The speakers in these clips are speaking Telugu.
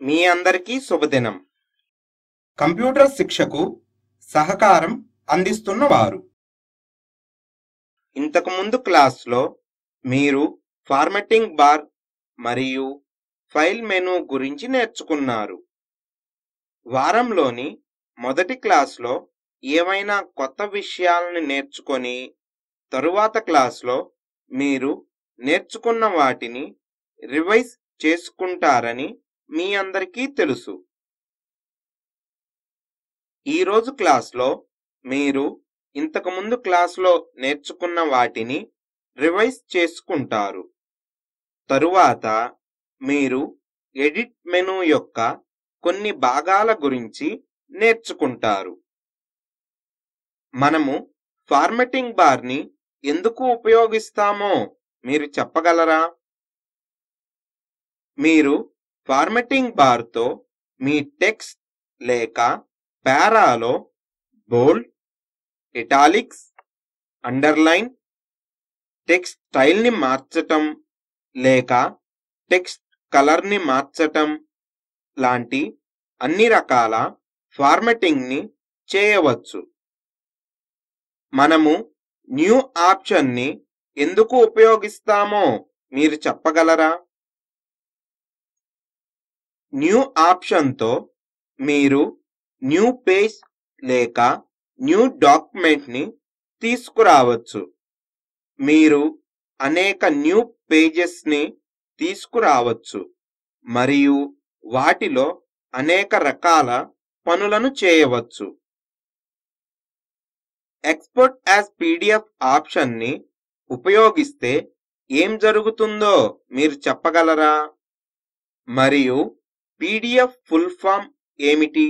మీ అందరికీ శుభదినం కంప్యూటర్ శిక్షకు సహకారం అందిస్తున్న వారు ఇంతకు ముందు క్లాస్లో మీరు ఫార్మెటింగ్ బార్ మరియు ఫైల్ మెనూ గురించి నేర్చుకున్నారు వారంలోని మొదటి క్లాస్లో ఏవైనా కొత్త విషయాలను నేర్చుకొని తరువాత క్లాస్లో మీరు నేర్చుకున్న వాటిని రివైజ్ చేసుకుంటారని మీ అందరికీ తెలుసు ఈరోజు క్లాస్లో మీరు ఇంతకుముందు క్లాస్లో నేర్చుకున్న వాటిని రివైజ్ చేసుకుంటారు తరువాత మీరు ఎడిట్ మెనూ యొక్క కొన్ని భాగాల గురించి నేర్చుకుంటారు మనము ఫార్మెటింగ్ బార్ని ఎందుకు ఉపయోగిస్తామో మీరు చెప్పగలరా మీరు ఫార్మెటింగ్ బార్తో మీ టెక్స్ట్ లేక పారాలో బోల్డ్ ఇటాలిక్స్ అండర్లైన్ టెక్స్ట్ స్టైల్ని మార్చటం లేక టెక్స్ట్ కలర్ని మార్చటం లాంటి అన్ని రకాల ఫార్మెటింగ్ని చేయవచ్చు మనము న్యూ ఆప్షన్ని ఎందుకు ఉపయోగిస్తామో మీరు చెప్పగలరా న్యూ ఆప్షన్తో మీరు న్యూ పేజ్ లేక న్యూ డాక్యుమెంట్ని తీసుకురావచ్చు మీరు అనేక న్యూ పేజెస్ని తీసుకురావచ్చు మరియు వాటిలో అనేక రకాల పనులను చేయవచ్చు ఎక్స్పోర్ట్ యాజ్ పీడిఎఫ్ ఆప్షన్ని ఉపయోగిస్తే ఏం జరుగుతుందో మీరు చెప్పగలరా మరియు పీడిఎఫ్ ఫుల్ ఫామ్ ఏమిటి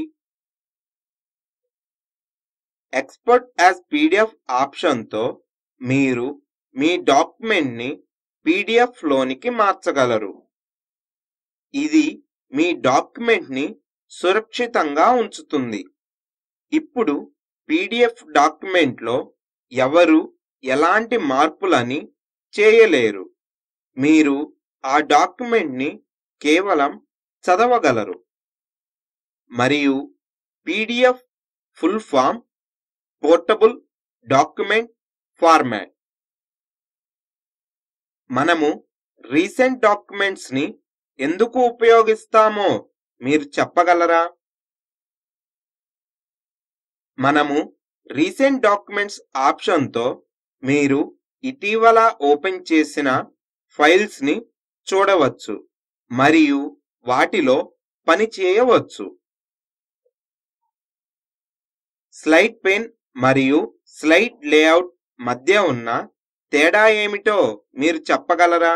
ఎక్స్పోర్ట్ యాజ్ పీడిఎఫ్ ఆప్షన్తో మీరు మీ డాక్యుమెంట్ని పీడిఎఫ్ లోనికి మార్చగలరు ఇది మీ డాక్యుమెంట్ని సురక్షితంగా ఉంచుతుంది ఇప్పుడు పీడిఎఫ్ డాక్యుమెంట్లో ఎవరు ఎలాంటి మార్పులని చేయలేరు మీరు ఆ డాక్యుమెంట్ని కేవలం చదవగలరు మరియు PDF full form portable document format మనము రీసెంట్ డాక్యుమెంట్స్ ని ఎందుకు ఉపయోగిస్తామో మీరు చెప్పగలరా మనము రీసెంట్ డాక్యుమెంట్స్ ఆప్షన్తో మీరు ఇటీవల ఓపెన్ చేసిన ఫైల్స్ ని చూడవచ్చు మరియు వాటిలో పని చేయవచ్చు స్లైడ్ పెన్ మరియు స్లైడ్ లేఅవుట్ మధ్య ఉన్న తేడా ఏమిటో మీరు చెప్పగలరా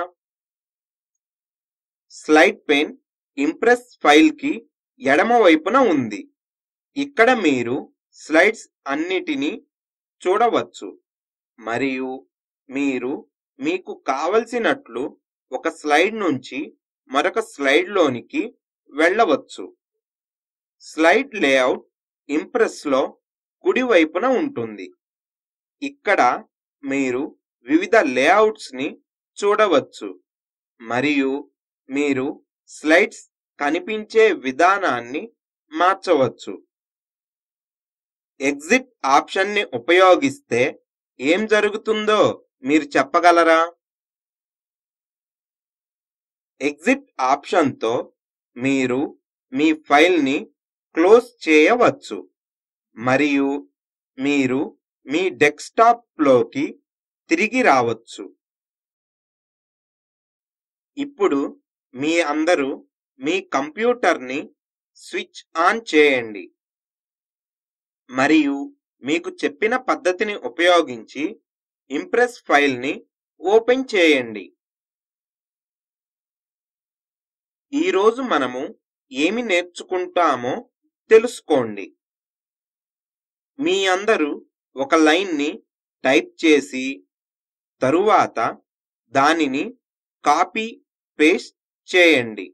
స్లైడ్ పెన్ ఇంప్రెస్ ఫైల్కి ఎడమ వైపున ఉంది ఇక్కడ మీరు స్లైడ్స్ అన్నిటినీ చూడవచ్చు మరియు మీరు మీకు కావలసినట్లు ఒక స్లైడ్ నుంచి మరొక స్లైడ్లోనికి వెళ్ళవచ్చు స్లైడ్ లేఅవుట్ ఇంప్రెస్లో కుడి వైపున ఉంటుంది ఇక్కడ మీరు వివిధ లేఅవుట్స్ ని చూడవచ్చు మరియు మీరు స్లైడ్స్ కనిపించే విధానాన్ని మార్చవచ్చు ఎగ్జిట్ ఆప్షన్ని ఉపయోగిస్తే ఏం జరుగుతుందో మీరు చెప్పగలరా ఎగ్జిట్ ఆప్షన్తో మీరు మీ ఫైల్ని క్లోజ్ చేయవచ్చు మరియు మీరు మీ డెస్క్టాప్లోకి తిరిగి రావచ్చు ఇప్పుడు మీ అందరూ మీ కంప్యూటర్ని స్విచ్ ఆన్ చేయండి మరియు మీకు చెప్పిన పద్ధతిని ఉపయోగించి ఇంప్రెస్ ఫైల్ని ఓపెన్ చేయండి ఈరోజు మనము ఏమి నేర్చుకుంటామో తెలుసుకోండి మీ అందరూ ఒక లైన్ని టైప్ చేసి తరువాత దానిని కాపీ పేస్ట్ చేయండి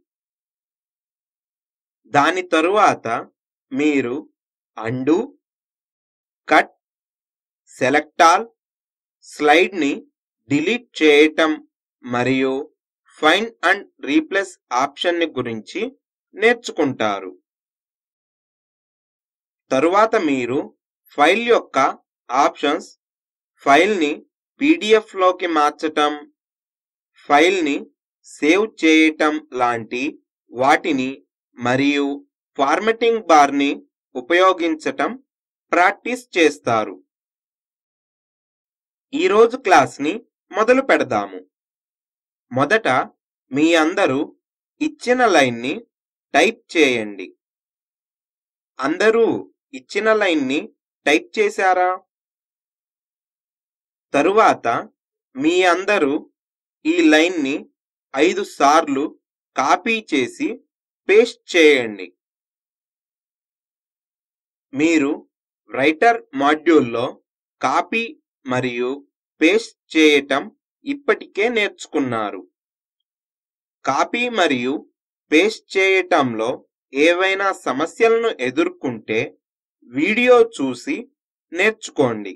దాని తరువాత మీరు అండు కట్ సెలెక్ట్ ఆల్ స్లైడ్ని డిలీట్ చేయటం మరియు ఫైండ్ అండ్ రీప్లేస్ ఆప్షన్ని గురించి నేర్చుకుంటారు తరువాత మీరు ఫైల్ యొక్క ఆప్షన్స్ ఫైల్ని పీడిఎఫ్లోకి మార్చటం ఫైల్ని సేవ్ చేయటం లాంటి వాటిని మరియు ఫార్మెటింగ్ బార్ని ఉపయోగించటం ప్రాక్టీస్ చేస్తారు ఈరోజు క్లాస్ని మొదలు పెడదాము మొదట మీ అందరూ ఇచ్చిన లైన్ని టైప్ చేయండి అందరూ ఇచ్చిన లైన్ని టైప్ చేశారా తరువాత మీ అందరూ ఈ లైన్ని ఐదు సార్లు కాపీ చేసి పేస్ట్ చేయండి మీరు రైటర్ మాడ్యూల్లో కాపీ మరియు పేస్ట్ చేయటం ఇప్పటికే నేర్చుకున్నారు కాపీ మరియు పేస్ట్ చేయటంలో ఏవైనా సమస్యలను ఎదుర్కొంటే వీడియో చూసి నేర్చుకోండి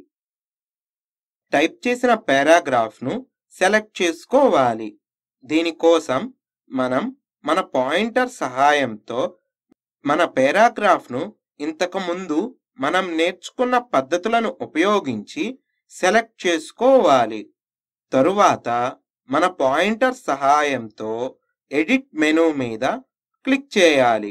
టైప్ చేసిన పారాగ్రాఫ్ను సెలెక్ట్ చేసుకోవాలి దీనికోసం మనం మన పాయింటర్ సహాయంతో మన పారాగ్రాఫ్ను ఇంతకుముందు మనం నేర్చుకున్న పద్ధతులను ఉపయోగించి సెలెక్ట్ చేసుకోవాలి తరువాత మన పాయింటర్ సహాయంతో ఎడిట్ మెనూ మీద క్లిక్ చేయాలి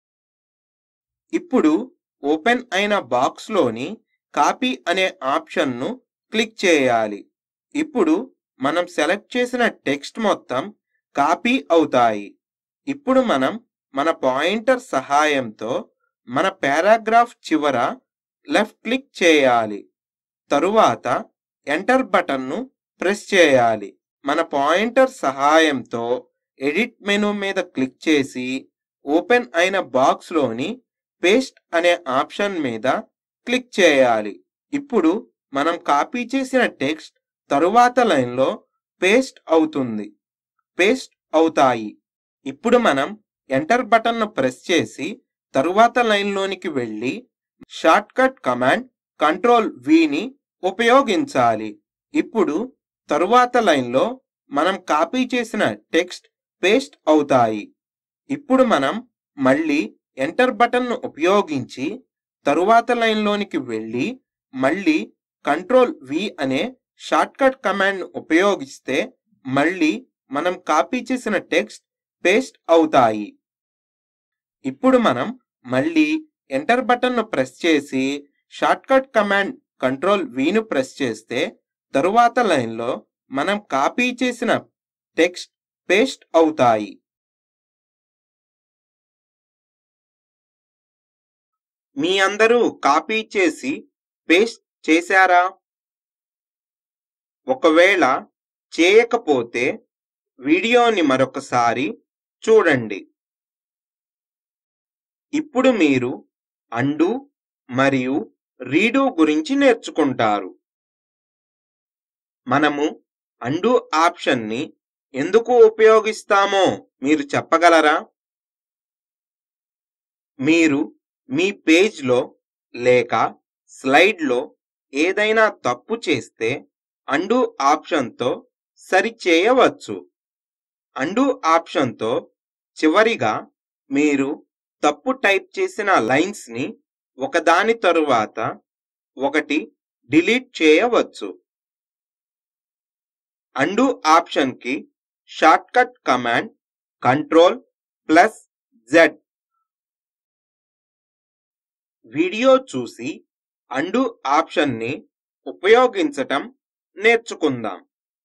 ఇప్పుడు ఓపెన్ అయిన బాక్స్లోని కాపీ అనే ఆప్షన్ను క్లిక్ చేయాలి ఇప్పుడు మనం సెలెక్ట్ చేసిన టెక్స్ట్ మొత్తం కాపీ అవుతాయి ఇప్పుడు మనం మన పాయింటర్ సహాయంతో మన పారాగ్రాఫ్ చివర లెఫ్ట్ క్లిక్ చేయాలి తరువాత ఎంటర్ బటన్ను ప్రెస్ చేయాలి మన పాయింటర్ సహాయంతో ఎడిట్ మెనూ మీద క్లిక్ చేసి ఓపెన్ అయిన బాక్స్లోని పేస్ట్ అనే ఆప్షన్ మీద క్లిక్ చేయాలి ఇప్పుడు మనం కాపీ చేసిన టెక్స్ట్ తరువాత లైన్లో పేస్ట్ అవుతుంది పేస్ట్ అవుతాయి ఇప్పుడు మనం ఎంటర్ బటన్ను ప్రెస్ చేసి తరువాత లైన్లోనికి వెళ్ళి షార్ట్కట్ కమాండ్ కంట్రోల్ విని ఉపయోగించాలి ఇప్పుడు తరువాత లైన్లో మనం కాపీ చేసిన టెక్స్ట్ పేస్ట్ అవుతాయి ఇప్పుడు మనం మళ్ళీ ఎంటర్ బటన్ను ఉపయోగించి తరువాత లైన్లోనికి వెళ్ళి మళ్ళీ కంట్రోల్ వి అనే షార్ట్కట్ కమాండ్ను ఉపయోగిస్తే మళ్ళీ మనం కాపీ చేసిన టెక్స్ట్ పేస్ట్ అవుతాయి ఇప్పుడు మనం మళ్ళీ ఎంటర్ బటన్ను ప్రెస్ చేసి షార్ట్కట్ కమాండ్ కంట్రోల్ విను ప్రెస్ చేస్తే తరువాత లైన్లో మనం కాపీ చేసిన టెక్స్ట్ పేస్ట్ అవుతాయి మీ అందరూ కాపీ చేసి పేస్ట్ చేశారా ఒకవేళ చేయకపోతే వీడియోని మరొకసారి చూడండి ఇప్పుడు మీరు అండు మరియు రీడు గురించి నేర్చుకుంటారు మనము అండు ఆప్షన్ని ఎందుకు ఉపయోగిస్తామో మీరు చెప్పగలరా మీరు మీ పేజ్లో లేక స్లైడ్లో ఏదైనా తప్పు చేస్తే అండు ఆప్షన్తో సరిచేయవచ్చు అండు ఆప్షన్తో చివరిగా మీరు తప్పు టైప్ చేసిన లైన్స్ని ఒకదాని తరువాత ఒకటి డిలీట్ చేయవచ్చు అండు ఆప్షన్కి shortcut command control plus Z video చూసి అండు ఆప్షన్ని ఉపయోగించటం నేర్చుకుందాం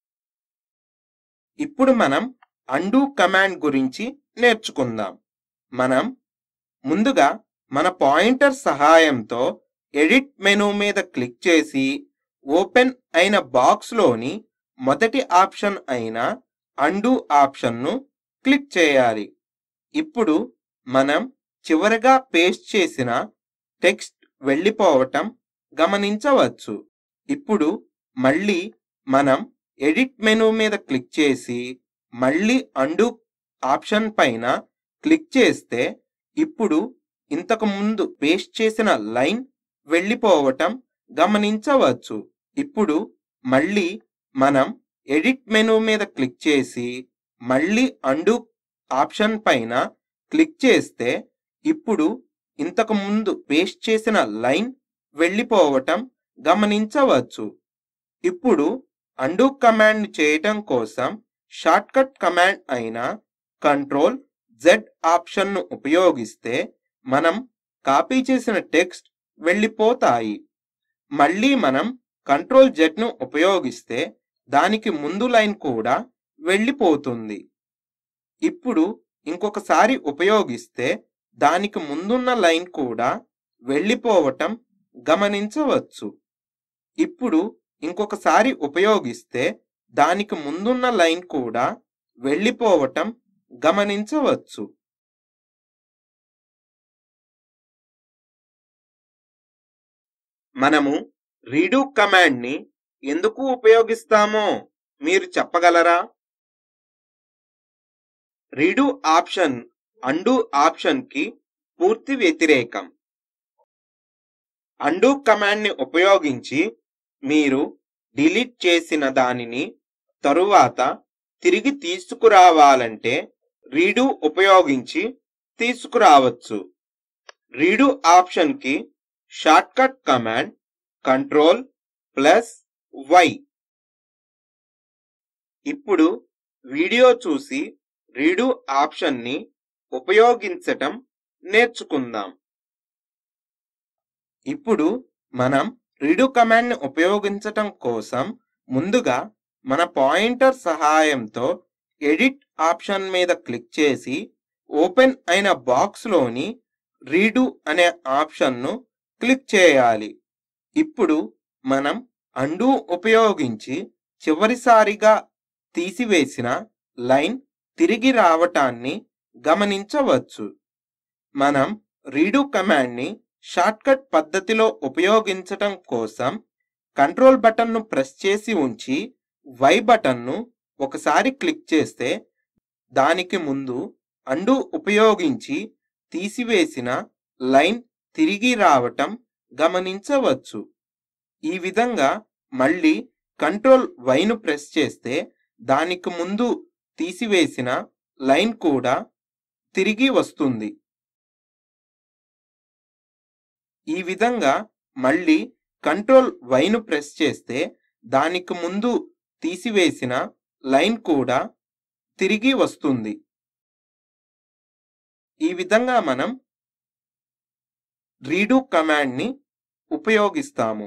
ఇప్పుడు మనం అండు కమాండ్ గురించి నేర్చుకుందాం మనం ముందుగా మన పాయింటర్ సహాయంతో ఎడిట్ మెనూ మీద క్లిక్ చేసి ఓపెన్ అయిన బాక్స్లోని మొదటి ఆప్షన్ అయిన అండు ఆప్షన్ను క్లిక్ చేయాలి ఇప్పుడు మనం చివరగా పేస్ట్ చేసిన టెక్స్ట్ వెళ్ళిపోవటం గమనించవచ్చు ఇప్పుడు మళ్ళీ మనం ఎడిట్ మెనూ మీద క్లిక్ చేసి మళ్ళీ అండు ఆప్షన్ పైన క్లిక్ చేస్తే ఇప్పుడు ఇంతకు ముందు పేస్ట్ చేసిన లైన్ వెళ్ళిపోవటం గమనించవచ్చు ఇప్పుడు మళ్ళీ మనం ఎడిట్ మెనూ మీద క్లిక్ చేసి మళ్ళీ అండు ఆప్షన్ పైన క్లిక్ చేస్తే ఇప్పుడు ఇంతకు ముందు పేస్ట్ చేసిన లైన్ వెళ్ళిపోవటం గమనించవచ్చు ఇప్పుడు అండు కమాండ్ చేయటం కోసం షార్ట్కట్ కమాండ్ అయిన కంట్రోల్ జెడ్ ఆప్షన్ను ఉపయోగిస్తే మనం కాపీ చేసిన టెక్స్ట్ వెళ్ళిపోతాయి మళ్ళీ మనం కంట్రోల్ జెడ్ను ఉపయోగిస్తే దానికి ముందు లైన్ కూడా వెళ్ళిపోతుంది ఇప్పుడు ఇంకొకసారి ఉపయోగిస్తే దానికి ముందున్న లైన్ కూడా వెళ్ళిపోవటం గమనించవచ్చు ఇప్పుడు ఇంకొకసారి ఉపయోగిస్తే దానికి ముందున్న లైన్ కూడా వెళ్ళిపోవటం గమనించవచ్చు మనము రీడూ కమాండ్ని ఎందుకు ఉపయోగిస్తామో మీరు చెప్పగలరా రీడూ ఆప్షన్ అండు ఆప్షన్కి పూర్తి వ్యతిరేకం అండు కమాండ్ని ఉపయోగించి మీరు డిలీట్ చేసిన దానిని తరువాత తిరిగి తీసుకురావాలంటే రీడూ ఉపయోగించి తీసుకురావచ్చు రీడూ ఆప్షన్కి shortcut command control plus Y ఇప్పుడు వీడియో చూసి రీడూ ఆప్షన్ని ఉపయోగించటం నేర్చుకుందాం ఇప్పుడు మనం రీడు కమాండ్ని ఉపయోగించటం కోసం ముందుగా మన పాయింటర్ సహాయంతో ఎడిట్ ఆప్షన్ మీద క్లిక్ చేసి ఓపెన్ అయిన బాక్స్లోని రీడు అనే ఆప్షన్ను క్లిక్ చేయాలి ఇప్పుడు మనం అండు ఉపయోగించి చివరిసారిగా తీసివేసిన లైన్ తిరిగి రావటాన్ని గమనించవచ్చు మనం రీడు కమాండ్ని షార్ట్కట్ పద్ధతిలో ఉపయోగించటం కోసం కంట్రోల్ బటన్ను ప్రెస్ చేసి ఉంచి వై బటన్ను ఒకసారి క్లిక్ చేస్తే దానికి ముందు అండు ఉపయోగించి తీసివేసిన లైన్ తిరిగి రావటం గమనించవచ్చు ఈ విధంగా మళ్ళీ కంట్రోల్ వైను ప్రెస్ చేస్తే దానికి ముందు తీసివేసిన లైన్ కూడా తిరిగి వస్తుంది ఈ విధంగా మళ్ళీ కంట్రోల్ వైను ప్రెస్ చేస్తే దానికి ముందు తీసివేసిన లైన్ కూడా తిరిగి వస్తుంది ఈ విధంగా మనం రీడు కమాండ్ని ఉపయోగిస్తాము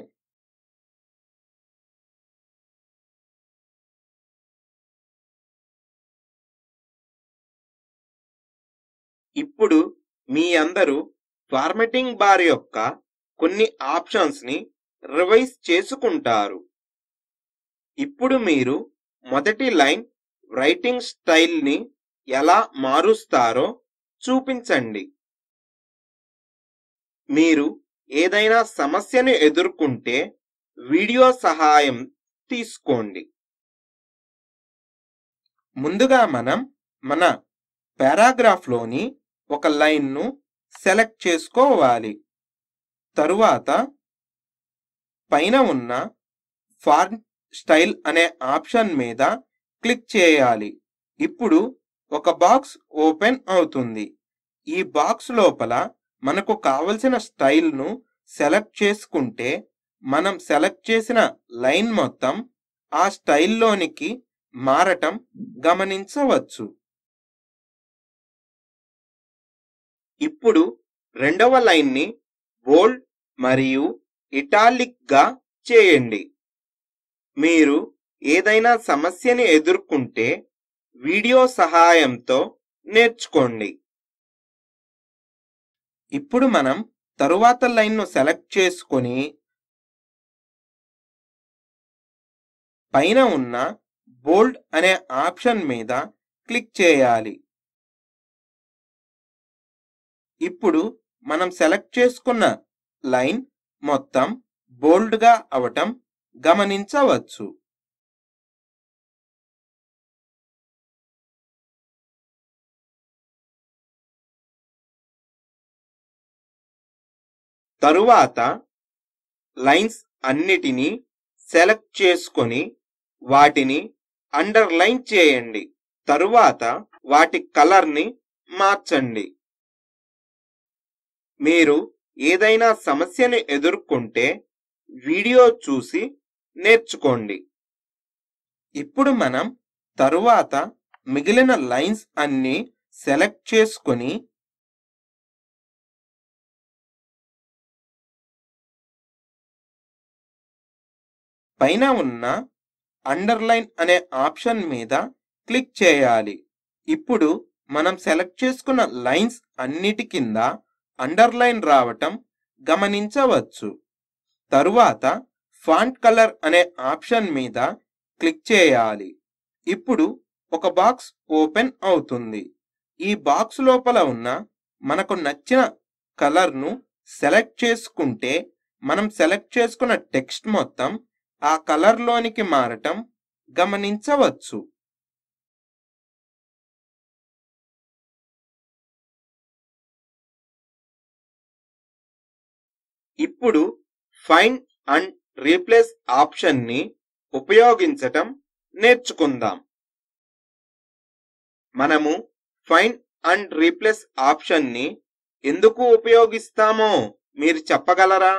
ఇప్పుడు మీ అందరూ ఫార్మెటింగ్ బార్ యొక్క కొన్ని ఆప్షన్స్ ని రివైజ్ చేసుకుంటారు ఇప్పుడు మీరు మొదటి లైన్ రైటింగ్ స్టైల్ ని ఎలా మారుస్తారో చూపించండి మీరు ఏదైనా సమస్యను ఎదుర్కొంటే వీడియో సహాయం తీసుకోండి ముందుగా మనం మన పారాగ్రాఫ్లోని ఒక లైన్ను సెలెక్ట్ చేసుకోవాలి తరువాత పైన ఉన్న ఫార్మ్ స్టైల్ అనే ఆప్షన్ మీద క్లిక్ చేయాలి ఇప్పుడు ఒక బాక్స్ ఓపెన్ అవుతుంది ఈ బాక్స్ లోపల మనకు కావలసిన స్టైల్ను సెలెక్ట్ చేసుకుంటే మనం సెలెక్ట్ చేసిన లైన్ మొత్తం ఆ స్టైల్లోనికి మారటం గమనించవచ్చు ఇప్పుడు రెండవ లైన్ని బోల్డ్ మరియు ఇటాలిక్ గా చేయండి మీరు ఏదైనా సమస్యని ఎదుర్కొంటే వీడియో సహాయంతో నేర్చుకోండి ఇప్పుడు మనం తరువాత లైన్ను సెలెక్ట్ చేసుకొని పైన ఉన్న బోల్డ్ అనే ఆప్షన్ మీద క్లిక్ చేయాలి ఇప్పుడు మనం సెలెక్ట్ చేసుకున్న లైన్ మొత్తం బోల్డ్గా అవటం గమనించవచ్చు తరువాత లైన్స్ అన్నిటినీ సెలెక్ట్ చేసుకొని వాటిని అండర్లైన్ చేయండి తరువాత వాటి కలర్ని మార్చండి మీరు ఏదైనా సమస్యను ఎదుర్కొంటే వీడియో చూసి నేర్చుకోండి ఇప్పుడు మనం తరువాత మిగిలిన లైన్స్ అన్ని సెలెక్ట్ చేసుకొని పైన ఉన్న అండర్లైన్ అనే ఆప్షన్ మీద క్లిక్ చేయాలి ఇప్పుడు మనం సెలెక్ట్ చేసుకున్న లైన్స్ అన్నిటి కింద అండర్లైన్ రావటం గమనించవచ్చు తరువాత ఫాంట్ కలర్ అనే ఆప్షన్ మీద క్లిక్ చేయాలి ఇప్పుడు ఒక బాక్స్ ఓపెన్ అవుతుంది ఈ బాక్స్ లోపల ఉన్న మనకు నచ్చిన కలర్ను సెలెక్ట్ చేసుకుంటే మనం సెలెక్ట్ చేసుకున్న టెక్స్ట్ మొత్తం ఆ కలర్లోనికి మారటం గమనించవచ్చు ఇప్పుడు ఫైండ్ అండ్ రీప్లేస్ ఆప్షన్ని ఉపయోగించటం నేర్చుకుందాం మనము ఫైండ్ అండ్ రీప్లేస్ ఆప్షన్ని ఎందుకు ఉపయోగిస్తామో మీరు చెప్పగలరా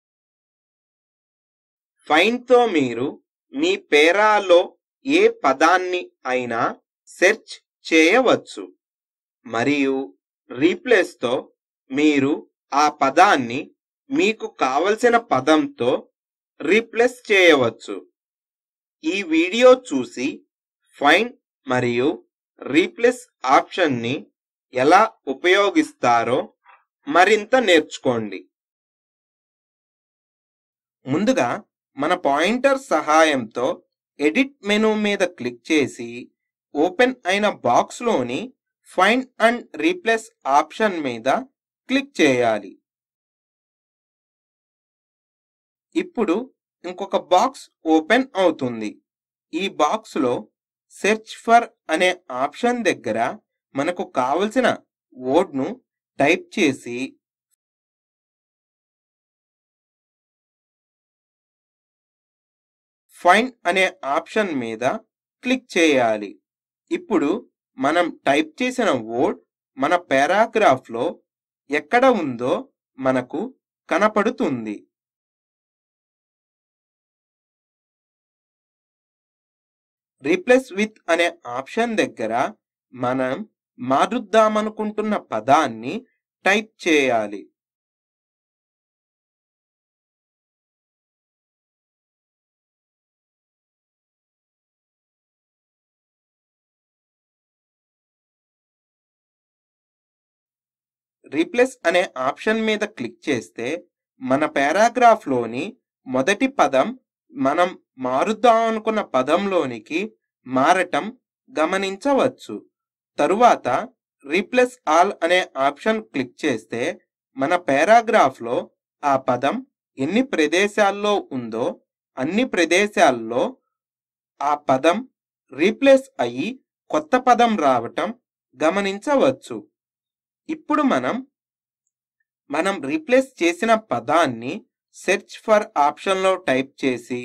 ఫైండ్ తో మీరు మీ పేరాలో ఏ పదాన్ని అయినా సెర్చ్ చేయవచ్చు మరియు రీప్లేస్ తో మీరు ఆ పదాన్ని మీకు కావలసిన పదంతో రీప్లేస్ చేయవచ్చు ఈ వీడియో చూసి ఫైండ్ మరియు రీప్లేస్ ఆప్షన్ని ఎలా ఉపయోగిస్తారో మరింత నేర్చుకోండి ముందుగా మన పాయింటర్ సహాయంతో ఎడిట్ మెనూ మీద క్లిక్ చేసి ఓపెన్ అయిన బాక్స్లోని ఫైండ్ అండ్ రీప్లేస్ ఆప్షన్ మీద క్లిక్ చేయాలి ఇప్పుడు ఇంకొక బాక్స్ ఓపెన్ అవుతుంది ఈ బాక్స్లో సెర్చ్ ఫర్ అనే ఆప్షన్ దగ్గర మనకు కావలసిన వర్డ్ను టైప్ చేసి ఫైండ్ అనే ఆప్షన్ మీద క్లిక్ చేయాలి ఇప్పుడు మనం టైప్ చేసిన వర్డ్ మన పారాగ్రాఫ్లో ఎక్కడ ఉందో మనకు కనపడుతుంది రీప్లేస్ విత్ అనే ఆప్షన్ దగ్గర మనం మారుద్దామనుకుంటున్న పదాన్ని టైప్ చేయాలి రీప్లేస్ అనే ఆప్షన్ మీద క్లిక్ చేస్తే మన పారాగ్రాఫ్లోని మొదటి పదం మనం మారుద్దాం అనుకున్న పదంలోనికి మారటం గమనించవచ్చు తరువాత రీప్లేస్ ఆల్ అనే ఆప్షన్ క్లిక్ చేస్తే మన పారాగ్రాఫ్లో ఆ పదం ఎన్ని ప్రదేశాల్లో ఉందో అన్ని ప్రదేశాల్లో ఆ పదం రీప్లేస్ అయ్యి కొత్త పదం రావటం గమనించవచ్చు ఇప్పుడు మనం మనం రీప్లేస్ చేసిన పదాన్ని సెర్చ్ ఫర్ ఆప్షన్లో టైప్ చేసి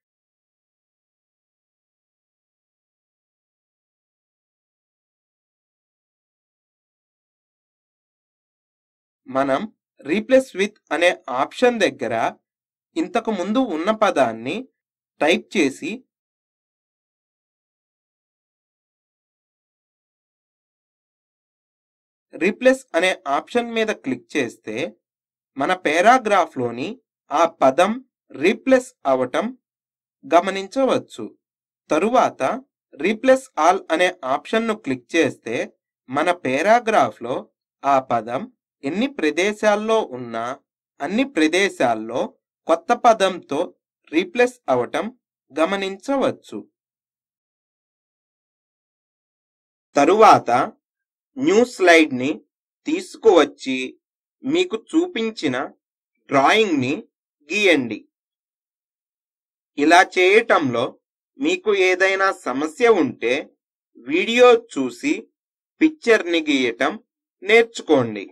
మనం రీప్లేస్ విత్ అనే ఆప్షన్ దగ్గర ఇంతకు ముందు ఉన్న పదాన్ని టైప్ చేసి రీప్లేస్ అనే ఆప్షన్ మీద క్లిక్ చేస్తే మన పారాగ్రాఫ్లోని ఆ పదం రీప్లేస్ అవటం గమనించవచ్చు తరువాత రీప్లేస్ ఆల్ అనే ఆప్షన్ను క్లిక్ చేస్తే మన పారాగ్రాఫ్లో ఆ పదం ఎన్ని ప్రదేశాల్లో ఉన్నా అన్ని ప్రదేశాల్లో కొత్త పదంతో రీప్లేస్ అవటం గమనించవచ్చు తరువాత న్యూ స్లైడ్ని తీసుకువచ్చి మీకు చూపించిన డ్రాయింగ్ని గీయండి ఇలా చేయటంలో మీకు ఏదైనా సమస్య ఉంటే వీడియో చూసి పిక్చర్ని గీయటం నేర్చుకోండి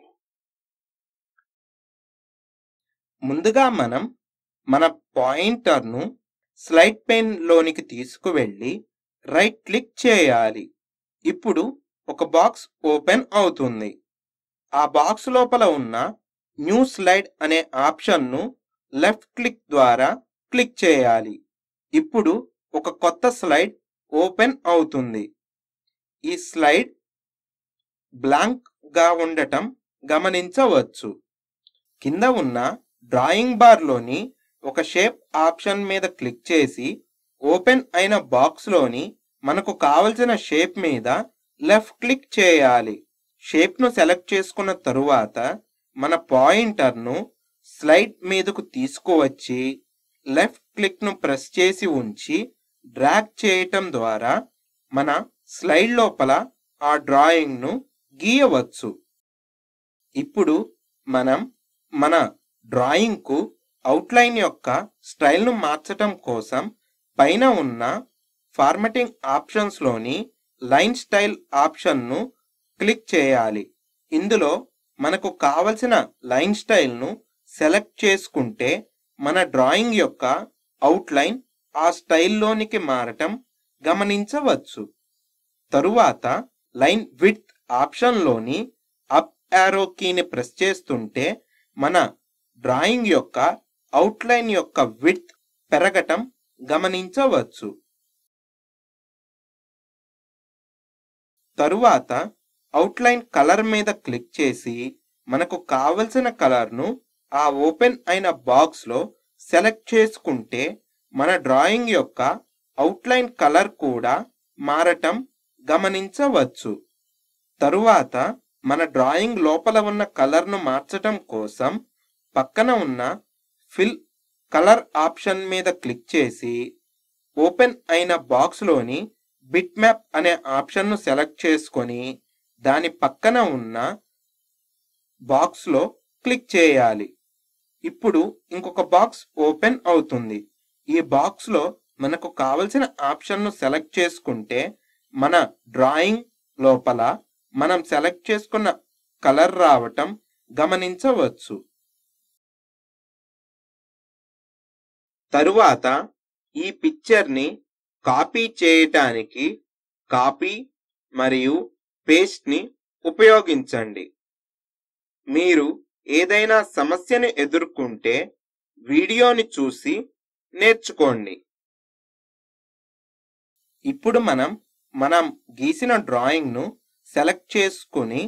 ముందుగా మనం మన పాయింటర్ను స్లైడ్ పెన్ లోనికి తీసుకువెళ్ళి రైట్ క్లిక్ చేయాలి ఇప్పుడు ఒక బాక్స్ ఓపెన్ అవుతుంది ఆ బాక్స్ లోపల ఉన్న న్యూ స్లైడ్ అనే ఆప్షన్ను లెఫ్ట్ క్లిక్ ద్వారా క్లిక్ చేయాలి ఇప్పుడు ఒక కొత్త స్లైడ్ ఓపెన్ అవుతుంది ఈ స్లైడ్ బ్లాంక్ గా ఉండటం గమనించవచ్చు కింద ఉన్న డ్రాయింగ్ బార్లోని ఒక షేప్ ఆప్షన్ మీద క్లిక్ చేసి ఓపెన్ అయిన బాక్స్లోని మనకు కావలసిన షేప్ మీద లెఫ్ట్ క్లిక్ చేయాలి షేప్ను సెలెక్ట్ చేసుకున్న తరువాత మన పాయింటర్ను స్లైడ్ మీదకు తీసుకువచ్చి లెఫ్ట్ క్లిక్ను ప్రెస్ చేసి ఉంచి డ్రాగ్ చేయటం ద్వారా మన స్లైడ్ లోపల ఆ డ్రాయింగ్ను గీయవచ్చు ఇప్పుడు మనం మన డ్రాయింగ్కు అవుట్లైన్ యొక్క స్టైల్ను మార్చటం కోసం పైన ఉన్న ఫార్మటింగ్ ఆప్షన్స్లోని లైన్ స్టైల్ ఆప్షన్ను క్లిక్ చేయాలి ఇందులో మనకు కావలసిన లైన్ స్టైల్ను సెలెక్ట్ చేసుకుంటే మన డ్రాయింగ్ యొక్క అవుట్లైన్ ఆ స్టైల్లోనికి మారటం గమనించవచ్చు తరువాత లైన్ విడ్త్ ఆప్షన్లోని అప్ యారో కీని ప్రెస్ చేస్తుంటే మన డ్రాయింగ్ యొక్క అవుట్లైన్ యొక్క విడ్త్ పెరగటం గమనించవచ్చు తరువాత అవుట్లైన్ కలర్ మీద క్లిక్ చేసి మనకు కావలసిన కలర్ను ఆ ఓపెన్ అయిన బాక్స్లో సెలెక్ట్ చేసుకుంటే మన డ్రాయింగ్ యొక్క అవుట్లైన్ కలర్ కూడా మారటం గమనించవచ్చు తరువాత మన డ్రాయింగ్ లోపల ఉన్న కలర్ను మార్చటం కోసం పక్కన ఉన్న ఫిల్ కలర్ ఆప్షన్ మీద క్లిక్ చేసి ఓపెన్ అయిన బాక్స్లోని బిట్ మ్యాప్ అనే ఆప్షన్ను సెలెక్ట్ చేసుకొని దాని పక్కన ఉన్న బాక్స్లో క్లిక్ చేయాలి ఇప్పుడు ఇంకొక బాక్స్ ఓపెన్ అవుతుంది ఈ బాక్స్లో మనకు కావలసిన ఆప్షన్ను సెలెక్ట్ చేసుకుంటే మన డ్రాయింగ్ లోపల మనం సెలెక్ట్ చేసుకున్న కలర్ రావటం గమనించవచ్చు తరువాత ఈ పిక్చర్ని కాపీ చేయటానికి కాపీ మరియు పేస్ట్ని ఉపయోగించండి మీరు ఏదైనా సమస్యను ఎదుర్కొంటే వీడియోని చూసి నేర్చుకోండి ఇప్పుడు మనం మనం గీసిన డ్రాయింగ్ను సెలెక్ట్ చేసుకుని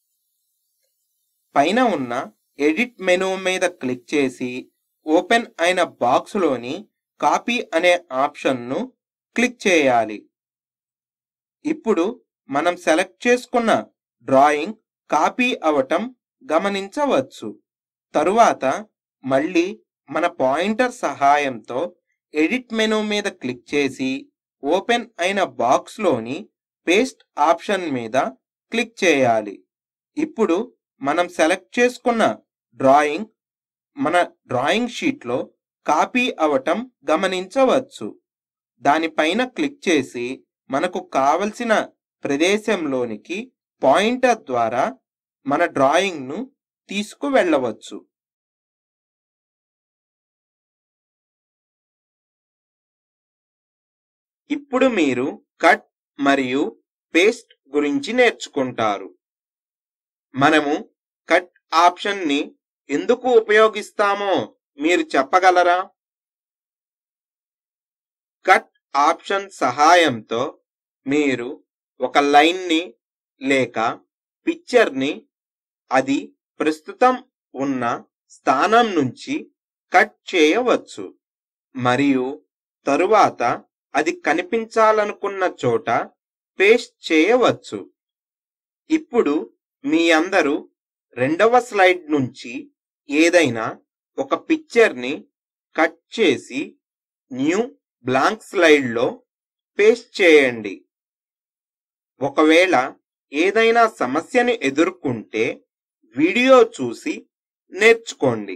పైన ఉన్న ఎడిట్ మెనూ మీద క్లిక్ చేసి ఓపెన్ అయిన బాక్స్లోని కాపీ అనే ఆప్షన్ను క్లిక్ చేయాలి ఇప్పుడు మనం సెలెక్ట్ చేసుకున్న డ్రాయింగ్ కాపీ అవటం గమనించవచ్చు తరువాత మళ్ళీ మన పాయింటర్ సహాయంతో ఎడిట్ మెనూ మీద క్లిక్ చేసి ఓపెన్ అయిన బాక్స్లోని పేస్ట్ ఆప్షన్ మీద క్లిక్ చేయాలి ఇప్పుడు మనం సెలెక్ట్ చేసుకున్న డ్రాయింగ్ మన డ్రాయింగ్ షీట్లో కాపీ అవటం గమనించవచ్చు దానిపైన క్లిక్ చేసి మనకు కావలసిన ప్రదేశంలోనికి పాయింటర్ ద్వారా మన డ్రాయింగ్ను తీసుకువెళ్ళవచ్చు ఇప్పుడు మీరు కట్ మరియు పేస్ట్ గురించి నేర్చుకుంటారు మనము కట్ ఆప్షన్ని ఎందుకు ఉపయోగిస్తామో మీరు చెప్పగలరా కట్ ఆప్షన్ సహాయంతో మీరు ఒక లైన్ని లేక పిక్చర్ని అది ప్రస్తుతం ఉన్న స్థానం నుంచి కట్ చేయవచ్చు మరియు తరువాత అది కనిపించాలనుకున్న చోట పేస్ట్ చేయవచ్చు ఇప్పుడు మీ అందరూ రెండవ స్లైడ్ నుంచి ఏదైనా ఒక పిక్చర్ని కట్ చేసి న్యూ బ్లాంక్ స్లైడ్లో పేస్ట్ చేయండి ఒకవేళ ఏదైనా సమస్యను ఎదుర్కొంటే వీడియో చూసి నేర్చుకోండి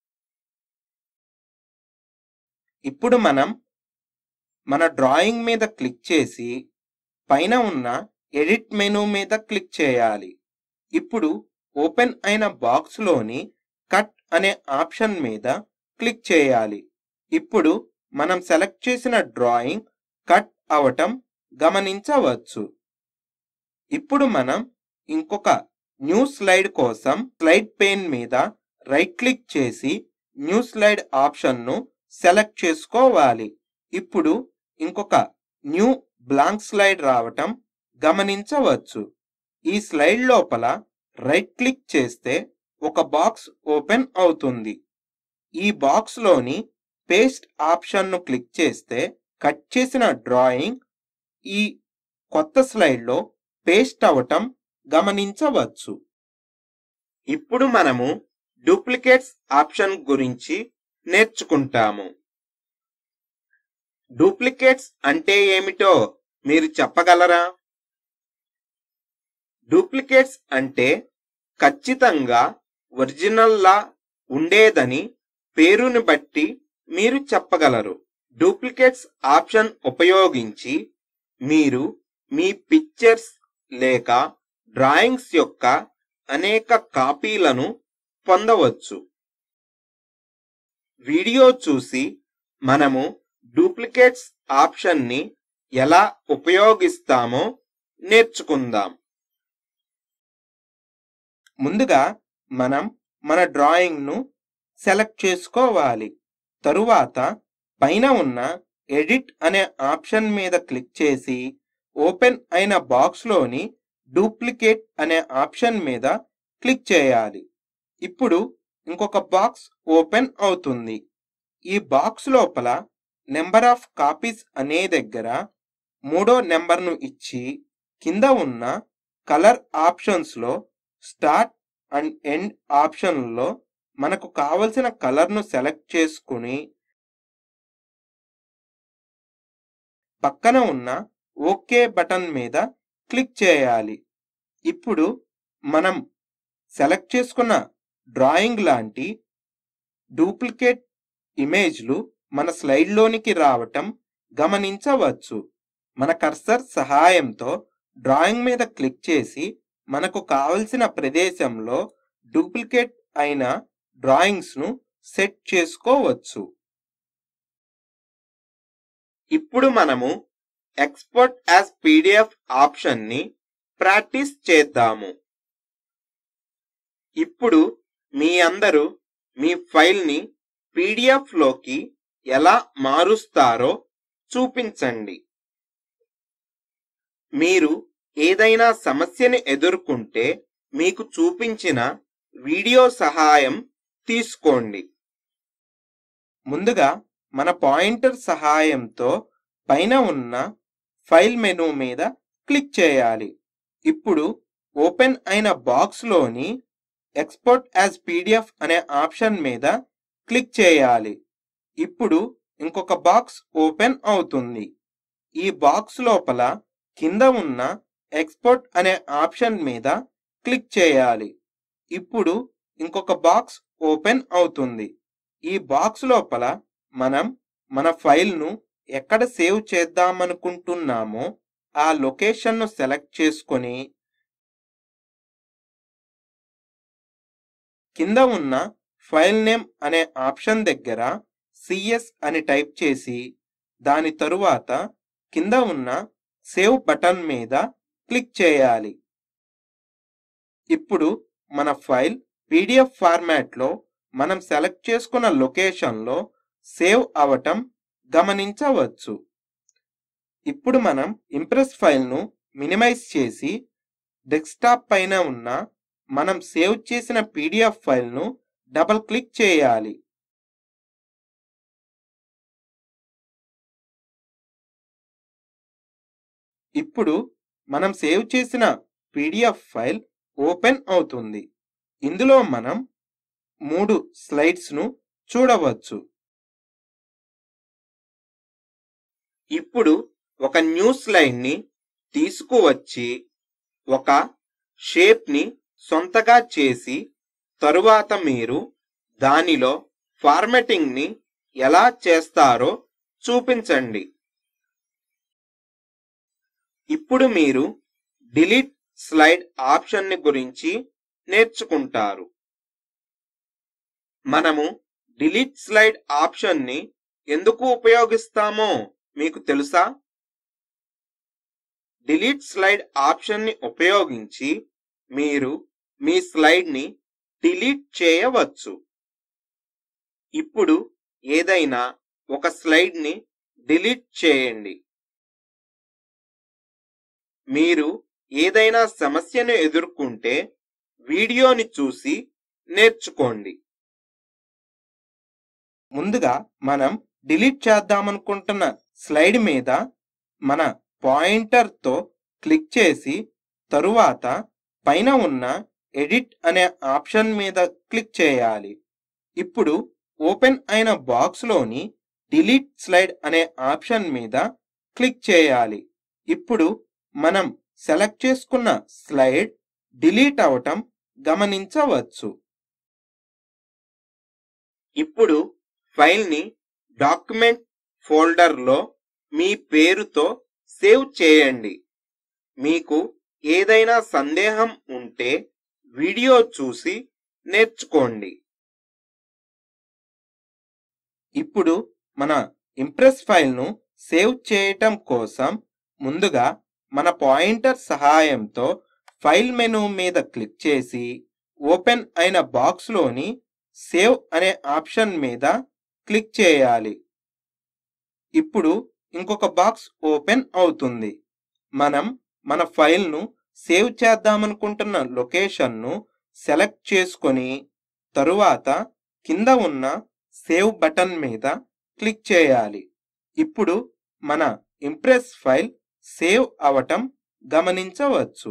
ఇప్పుడు మనం మన డ్రాయింగ్ మీద క్లిక్ చేసి పైన ఉన్న ఎడిట్ మెనూ మీద క్లిక్ చేయాలి ఇప్పుడు ఓపెన్ అయిన బాక్స్లోని కట్ అనే ఆప్షన్ మీద క్లిక్ చేయాలి ఇప్పుడు మనం సెలెక్ట్ చేసిన డ్రాయింగ్ కట్ అవటం గమనించవచ్చు ఇప్పుడు మనం ఇంకొక న్యూ స్లైడ్ కోసం స్లైడ్ పేన్ మీద రైట్ క్లిక్ చేసి న్యూ స్లైడ్ ఆప్షన్ను సెలెక్ట్ చేసుకోవాలి ఇప్పుడు ఇంకొక న్యూ బ్లాంక్ స్లైడ్ రావటం గమనించవచ్చు ఈ స్లైడ్ లోపల రైట్ క్లిక్ చేస్తే ఒక బాక్స్ ఓపెన్ అవుతుంది ఈ బాక్స్లోని పేస్ట్ ఆప్షన్ను క్లిక్ చేస్తే కట్ చేసిన డ్రాయింగ్ ఈ కొత్త స్లైడ్లో పేస్ట్ అవటం గమనించవచ్చు ఇప్పుడు మనము డూప్లికేట్స్ ఆప్షన్ గురించి నేర్చుకుంటాము డూప్లికేట్స్ అంటే ఏమిటో మీరు చెప్పగలరా డూప్లికేట్స్ అంటే ఖచ్చితంగా ఒరిజినల్లా ఉండేదని పేరుని బట్టి మీరు చెప్పగలరు డూప్లికేట్స్ ఆప్షన్ ఉపయోగించి మీరు మీ పిక్చర్స్ లేక డ్రాయింగ్స్ యొక్క అనేక కాపీలను పొందవచ్చు వీడియో చూసి మనము డూప్లికేట్స్ ఆప్షన్ని ఎలా ఉపయోగిస్తామో నేర్చుకుందాం ముందుగా మనం మన డ్రాయింగ్ను సెలెక్ట్ చేసుకోవాలి తరువాత పైన ఉన్న ఎడిట్ అనే ఆప్షన్ మీద క్లిక్ చేసి ఓపెన్ అయిన బాక్స్లోని డూప్లికేట్ అనే ఆప్షన్ మీద క్లిక్ చేయాలి ఇప్పుడు ఇంకొక బాక్స్ ఓపెన్ అవుతుంది ఈ బాక్స్ లోపల నెంబర్ ఆఫ్ కాపీస్ అనే దగ్గర మూడో నెంబర్ను ఇచ్చి కింద ఉన్న కలర్ ఆప్షన్స్లో స్టార్ట్ అండ్ ఎండ్ ఆప్షన్లో మనకు కావలసిన కలర్ను సెలెక్ట్ చేసుకుని పక్కన ఉన్న ఓకే బటన్ మీద క్లిక్ చేయాలి ఇప్పుడు మనం సెలెక్ట్ చేసుకున్న డ్రాయింగ్ లాంటి డూప్లికేట్ ఇమేజ్లు మన స్లైడ్లోనికి రావటం గమనించవచ్చు మన కర్సర్ సహాయంతో డ్రాయింగ్ మీద క్లిక్ చేసి మనకు కావలసిన ప్రదేశంలో డూప్లికేట్ అయిన డ్రాయింగ్స్ను సెట్ చేసుకోవచ్చు ఇప్పుడు మనము ఎక్స్పోర్ట్ యాజ్ పీడిఎఫ్ ఆప్షన్ని ప్రాక్టీస్ చేద్దాము ఇప్పుడు మీ అందరూ మీ ఫైల్ని పీడిఎఫ్ లోకి ఎలా మారుస్తారో చూపించండి మీరు ఏదైనా సమస్యని ఎదుర్కొంటే మీకు చూపించిన వీడియో సహాయం తీసుకోండి ముందుగా మన పాయింటర్ సహాయంతో పైన ఉన్న ఫైల్ మెనూ మీద క్లిక్ చేయాలి ఇప్పుడు ఓపెన్ అయిన బాక్స్లోని ఎక్స్పోర్ట్ యాజ్ పీడిఎఫ్ అనే ఆప్షన్ మీద క్లిక్ చేయాలి ఇప్పుడు ఇంకొక బాక్స్ ఓపెన్ అవుతుంది ఈ బాక్స్ లోపల కింద ఉన్న ఎక్స్పోర్ట్ అనే ఆప్షన్ మీద క్లిక్ చేయాలి ఇప్పుడు ఇంకొక బాక్స్ ఓపెన్ అవుతుంది ఈ బాక్స్ లోపల మనం మన ఫైల్ను ఎక్కడ సేవ్ చేద్దామనుకుంటున్నామో ఆ లొకేషన్ను సెలెక్ట్ చేసుకొని కింద ఉన్న ఫైల్ నేమ్ అనే ఆప్షన్ దగ్గర సిఎస్ అని టైప్ చేసి దాని తరువాత కింద ఉన్న సేవ్ బటన్ మీద క్లిక్ చేయాలి ఇప్పుడు మన ఫైల్ పీడిఎఫ్ ఫార్మాట్లో మనం సెలెక్ట్ చేసుకున్న లొకేషన్లో సేవ్ అవటం గమనించవచ్చు ఇప్పుడు మనం ఇంప్రెస్ ఫైల్ను మినిమైజ్ చేసి డెస్క్టాప్ పైన ఉన్న మనం సేవ్ చేసిన పీడిఎఫ్ ఫైల్ను డబుల్ క్లిక్ చేయాలి ఇప్పుడు మనం సేవ్ చేసిన పీడిఎఫ్ ఫైల్ ఓపెన్ అవుతుంది ఇందులో మనం మూడు స్లైడ్స్ను చూడవచ్చు ఇప్పుడు ఒక న్యూ స్లైడ్ని తీసుకువచ్చి ఒక షేప్ని సొంతగా చేసి తరువాత మీరు దానిలో ఫార్మాటింగ్ని ఎలా చేస్తారో చూపించండి ఇప్పుడు మీరు డిలీట్ స్లైడ్ ఆప్షన్ని గురించి నేర్చుకుంటారు మనము డిలీట్ స్లైడ్ ఆప్షన్ని ఎందుకు ఉపయోగిస్తామో మీకు తెలుసా డిలీట్ స్లైడ్ ఆప్షన్ని ఉపయోగించి మీరు మీ స్లైడ్ని డిలీట్ చేయవచ్చు ఇప్పుడు ఏదైనా ఒక స్లైడ్ని డిలీట్ చేయండి మీరు ఏదైనా సమస్యను ఎదుర్కొంటే వీడియోని చూసి నేర్చుకోండి ముందుగా మనం డిలీట్ చేద్దామనుకుంటున్న స్లైడ్ మీద మన పాయింటర్తో క్లిక్ చేసి తరువాత పైన ఉన్న ఎడిట్ అనే ఆప్షన్ మీద క్లిక్ చేయాలి ఇప్పుడు ఓపెన్ అయిన బాక్స్లోని డిలీట్ స్లైడ్ అనే ఆప్షన్ మీద క్లిక్ చేయాలి ఇప్పుడు మనం సెలెక్ట్ చేసుకున్న స్లైడ్ డిలీట్ అవటం గమనించవచ్చు ఇప్పుడు ఫైల్ని డాక్యుమెంట్ ఫోల్డర్లో మీ పేరుతో సేవ్ చేయండి మీకు ఏదైనా సందేహం ఉంటే వీడియో చూసి నేర్చుకోండి ఇప్పుడు మన ఇంప్రెస్ ఫైల్ను సేవ్ చేయటం కోసం ముందుగా మన పాయింటర్ సహాయంతో ఫైల్ మెనూ మీద క్లిక్ చేసి ఓపెన్ అయిన బాక్స్లోని సేవ్ అనే ఆప్షన్ మీద క్లిక్ చేయాలి ఇప్పుడు ఇంకొక బాక్స్ ఓపెన్ అవుతుంది మనం మన ఫైల్ను సేవ్ చేద్దామనుకుంటున్న లొకేషన్ను సెలెక్ట్ చేసుకొని తరువాత కింద ఉన్న సేవ్ బటన్ మీద క్లిక్ చేయాలి ఇప్పుడు మన ఇంప్రెస్ ఫైల్ సేవ్ అవటం గమనించవచ్చు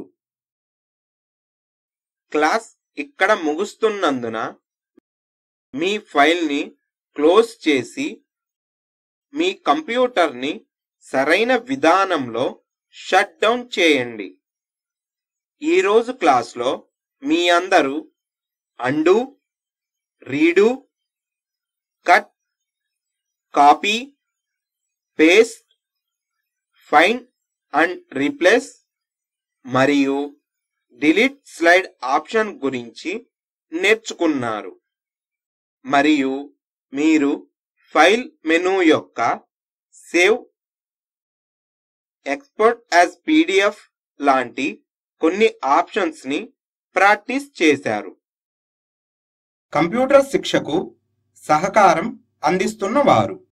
క్లాస్ ఇక్కడ ముగుస్తున్నందున మీ ఫైల్ని క్లోజ్ చేసి మీ కంప్యూటర్ని సరైన విధానంలో షట్ డౌన్ చేయండి ఈరోజు క్లాస్లో మీ అందరూ undo redo cut copy paste find and replace మరియు డిలీట్ స్లైడ్ ఆప్షన్ గురించి నేర్చుకున్నారు మరియు మీరు ఫైల్ మెనూ యొక్క సేవ్ ఎక్స్పోర్ట్ యాజ్ పీడిఎఫ్ లాంటి కొన్ని ఆప్షన్స్ ని ప్రాక్టీస్ చేశారు కంప్యూటర్ శిక్షకు సహకారం అందిస్తున్న వారు